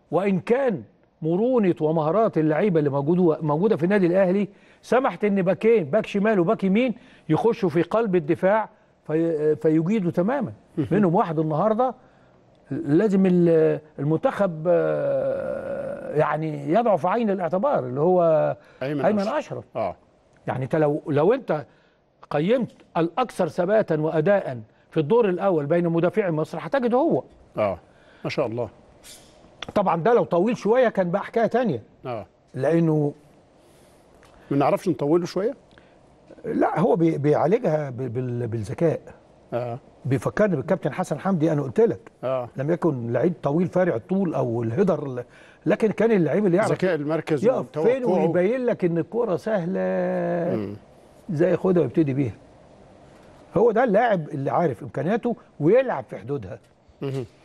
وان كان مرونه ومهارات اللعيبه اللي موجوده موجوده في النادي الاهلي سمحت ان باكين باك شمال وباك يمين يخشوا في قلب الدفاع في فيجيدوا تماما منهم واحد النهارده لازم ال- المنتخب آه، يعني يضعه في عين الاعتبار اللي هو أيمن ايمن أشرف. اشرف اه يعني انت لو لو انت قيمت الاكثر ثباتا واداء في الدور الاول بين مدافعي مصر هتجد هو اه ما شاء الله طبعا ده لو طويل شويه كان بقى حكايه تانية اه لانه ما نعرفش نطوله شويه لا هو بي- بيعالجها ب- بال- بالذكاء اه بيفكرني بالكابتن حسن حمدي انا قلت لك اه لم يكن لعيب طويل فارع الطول او الهيدر ال- لكن كان اللعيب اللي يعرف ذكاء المركز يقف فين وتوقعه. ويبين لك ان الكوره سهله مم. ازاي ياخدها ويبتدي بيها هو ده اللاعب اللي عارف امكانياته ويلعب في حدودها مهم.